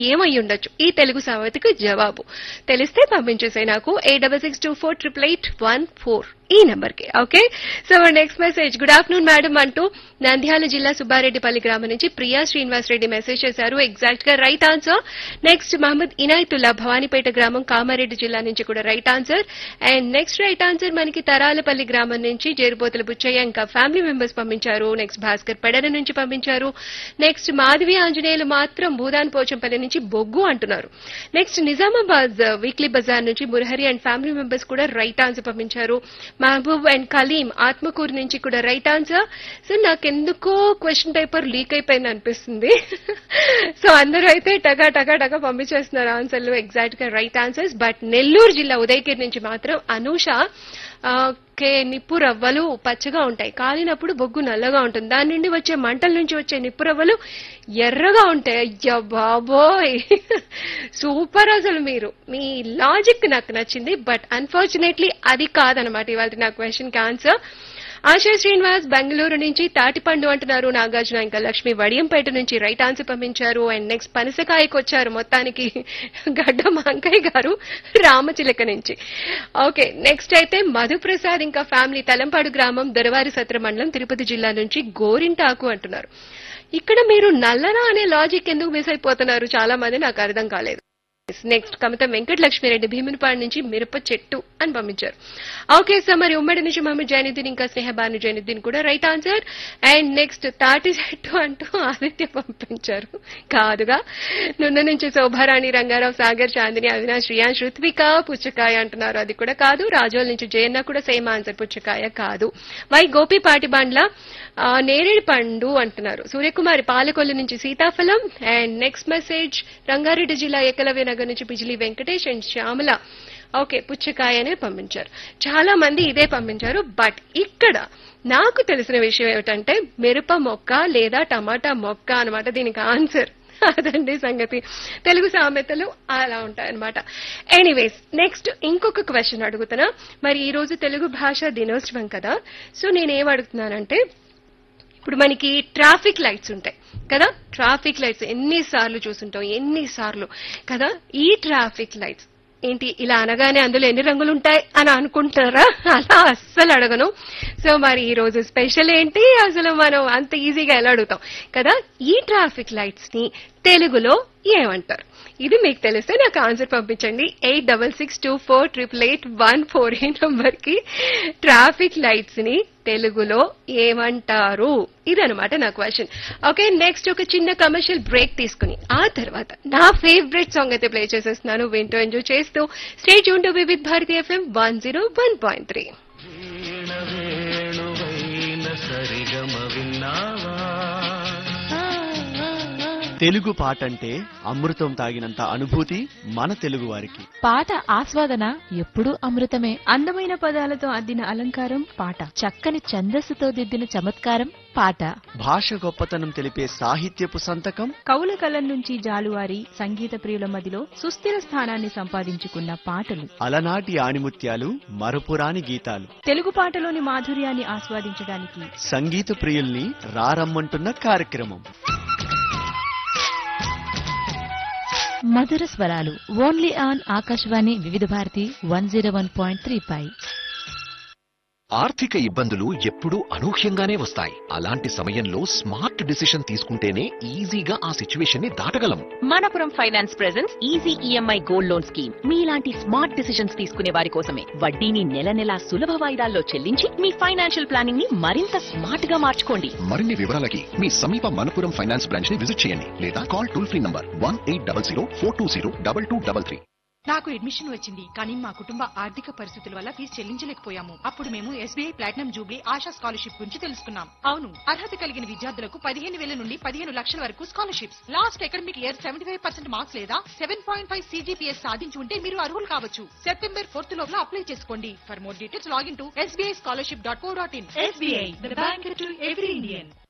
ఏమై ఉండొచ్చు ఈ తెలుగు సామెతకు జవాబు తెలిస్తే పంపించేసాయి నాకు eight double six two four triple eight one four ఈ నెంబర్ కి okay so next message good afternoon madam అంటూ నంద్యాల జిల్లా సుబ్బారెడ్డిపల్లి గ్రామం నుంచి ప్రియా శ్రీనివాస్ రెడ్డి మెసేజ్ చేశారు ఎగ్జాక్ట్ గా right answer next Mohammed Inayatullah Bhavanipeta గ్రామం కామారెడ్డి జిల్లా నుంచి కూడా right answer and next right answer మనకి తరాలపల్లి గ్రామం నుంచి జేరుపోతుల బుచ్చయ్య ఇంకా ఫ్యామిలీ మెంబర్స్ పంపించారు నెక్స్ట్ భాస్కర్ పెడన నుంచి పంపించారు నెక్స్ట్ మాధవి ఆంజనేయులు మాత్రం భూదాన్ పోచంపల్లి నుంచి బొగ్గు అంటున్నారు నెక్స్ట్ నిజామాబాద్ వీక్లీ బజార్ నుంచి మురహరి అండ్ ఫ్యామిలీ మెంబర్స్ కూడా రైట్ ఆన్సర్ పంపించారు మహబూబ్ అండ్ కలీం ఆత్మకూరు నుంచి కూడా రైట్ ఆన్సర్ సో నాకెందుకో క్వశ్చన్ పేపర్ లీక్ అయిపోయింది అనిపిస్తుంది సో అందరూ అయితే టగా టగా టగా పంపించేస్తున్నారు ఆన్సర్లు ఎగ్జాక్ట్ గా రైట్ ఆన్సర్స్ బట్ నెల్లూరు జిల్లా ఉదయగిరి నుంచి మాత్రం అనూష ఆ, కే నిప్పు రవ్వలు పచ్చగా ఉంటాయి కాలినప్పుడు బొగ్గు నల్లగా ఉంటుంది దాని నుండి వచ్చే మంటల నుంచి వచ్చే నిప్పు రవ్వలు ఎర్రగా ఉంటాయి అయ్యా బాబోయ్ సూపర్ అసలు మీరు మీ లాజిక్ నాకు నచ్చింది బట్ అన్ఫార్చునేట్లీ అది కాదనమాట ఇవాళ నా క్వశ్చన్ కి ఆన్సర్ ఆశా శ్రీనివాస్ బెంగళూరు నుంచి తాటిపండు అంటున్నారు నాగార్జున ఇంకా లక్ష్మి వడియంపేట నుంచి రైట్ ఆన్సర్ పంపించారు అండ్ నెక్స్ట్ పనసకాయకు వచ్చారు మొత్తానికి గడ్డ మాంకయ్య గారు రామచిలక నుంచి ఓకే నెక్స్ట్ అయితే మధుప్రసాద్ ఇంకా ఫ్యామిలీ తలంపాడు గ్రామం దొరవారి సత్ర మండలం తిరుపతి జిల్లా నుంచి గోరింటాకు అంటున్నారు ఇక్కడ మీరు నల్లనా అనే లాజిక్ ఎందుకు మిస్ అయిపోతున్నారు చాలా మంది నాకు అర్థం కాలేదు నెక్స్ట్ కమిత వెంకటలక్ష్మిరెడ్డి భీమునిపాడు నుంచి మిరప చెట్టు అని పంపించారు ఓకే సో మరి ఉమ్మడి నుంచి మహమ్మద్ జైనుద్దీన్ ఇంకా స్నేహబాను జైనుద్దీన్ కూడా రైట్ ఆన్సర్ అండ్ నెక్స్ట్ తాటి చెట్టు అంటూ ఆదిత్య పంపించారు కాదుగా నున్న నుంచి శోభారాణి రంగారావు సాగర్ చాందిని అవినాష్ రియాన్ ఋత్విక పుచ్చకాయ అంటున్నారు అది కూడా కాదు రాజోల్ నుంచి జయన్న కూడా సేమ్ ఆన్సర్ పుచ్చకాయ కాదు వై గోపి పాటిబండ్ల ఆ, నేరేడు పండు అంటున్నారు సూర్యకుమారి పాలకొల్లు నుంచి సీతాఫలం అండ్ నెక్స్ట్ మెసేజ్ రంగారెడ్డి జిల్లా ఏకలవ్య నగర్ నుంచి బిజిలీ వెంకటేష్ అండ్ శ్యామల ఓకే పుచ్చకాయ అనే పంపించారు చాలా మంది ఇదే పంపించారు బట్ ఇక్కడ నాకు తెలిసిన విషయం ఏమిటంటే మిరప మొక్క లేదా టమాటా మొక్క అన్నమాట దీనికి ఆన్సర్ అదండి సంగతి తెలుగు సామెతలు అలా ఉంటాయన్నమాట ఎనీవేస్ నెక్స్ట్ ఇంకొక క్వశ్చన్ అడుగుతున్నా మరి ఈ రోజు తెలుగు భాష దినోత్సవం కదా సో నేనేం అడుగుతున్నానంటే ఇప్పుడు మనకి ట్రాఫిక్ లైట్స్ ఉంటాయి కదా ట్రాఫిక్ లైట్స్ ఎన్నిసార్లు చూసుంటాం ఎన్నిసార్లు కదా ఈ ట్రాఫిక్ లైట్స్ ఏంటి ఇలా అనగానే అందులో ఎన్ని రంగులు ఉంటాయి అని అనుకుంటారా అలా అస్సలు అడగను సో మరి ఈ రోజు స్పెషల్ ఏంటి అసలు మనం అంత ఈజీగా ఎలా అడుగుతాం కదా ఈ ట్రాఫిక్ లైట్స్ ని తెలుగులో ఏమంటారు ఇది మీకు తెలిస్తే నాకు ఆన్సర్ పంపించండి eight double six two four triple eight one four ఈ నంబర్ కి ట్రాఫిక్ లైట్స్ ని తెలుగులో ఏమంటారు ఇదనమాట నా క్వశ్చన్ ఓకే నెక్స్ట్ ఒక చిన్న కమర్షియల్ బ్రేక్ తీసుకుని ఆ తర్వాత నా ఫేవరెట్ సాంగ్ అయితే ప్లే చేసేస్తున్నాను వింటూ ఎంజాయ్ చేస్తూ స్టేజ్ ఉంటూ Vividh Bharati FM one zero one point three వీణ వేణువైన సరిగమ విన్నావా తెలుగు పాట అంటే అమృతం తాగినంత అనుభూతి మన తెలుగు వారికి పాట ఆస్వాదన ఎప్పుడూ అమృతమే అందమైన పదాలతో అద్దిన అలంకారం పాట చక్కని ఛందస్సుతో దిద్దిన చమత్కారం పాట భాష గొప్పతనం తెలిపే సాహిత్యపు సంతకం కవుల కలం నుంచి జాలువారి సంగీత ప్రియుల మదిలో సుస్థిర స్థానాన్ని సంపాదించుకున్న పాటలు అలనాటి ఆణిముత్యాలు మరపురాని గీతాలు తెలుగు పాటలోని మాధుర్యాన్ని ఆస్వాదించడానికి సంగీత ప్రియుల్ని రారమ్మంటున్న కార్యక్రమం మధుర స్వరాలు only on Akashvani Vividh Bharati one zero one point three పై ఆర్థిక ఇబ్బందులు ఎప్పుడూ అనూహ్యంగానే వస్తాయి అలాంటి సమయంలో స్మార్ట్ డిసిషన్ తీసుకుంటేనే ఈజీగా ఆ సిచ్యువేషన్ ని దాటగలం Manappuram finance presents easy EMI gold loan scheme మీలాంటి స్మార్ట్ డిసిషన్స్ తీసుకునే వారి కోసమే వడ్డీని నెల నెలా సులభ వాయిదాల్లో చెల్లించి మీ ఫైనాన్షియల్ ప్లానింగ్ ని మరింత స్మార్ట్ గా మార్చుకోండి మరిన్ని వివరాలకి మీ సమీప మనపురం ఫైనాన్స్ బ్రాంచ్ ని విజిట్ చేయండి లేదా call toll free number one eight double zero four two zero double two double three నాకు అడ్మిషన్ వచ్చింది కానీ మా కుటుంబ ఆర్థిక పరిస్థితుల వల్ల ఫీజు చెల్లించలేకపోయాము అప్పుడు మేము SBI platinum jubilee Asha scholarship గురించి తెలుసుకున్నాం అవును అర్హత కలిగిన విద్యార్థులకు పదిహేను వేల నుండి పదిహేను లక్షల వరకు scholarships last academic year seventy five percent marks లేదా సెవెన్ పాయింట్ ఫైవ్ సీజీపీఎస్ సాధించి ఉంటే మీరు అర్హులు కావచ్చు సెప్టెంబర్ ఫోర్త్ లోపల అప్లై చేసుకోండి for more details login to SBI scholarship dot co dot in SBI bank to every Indian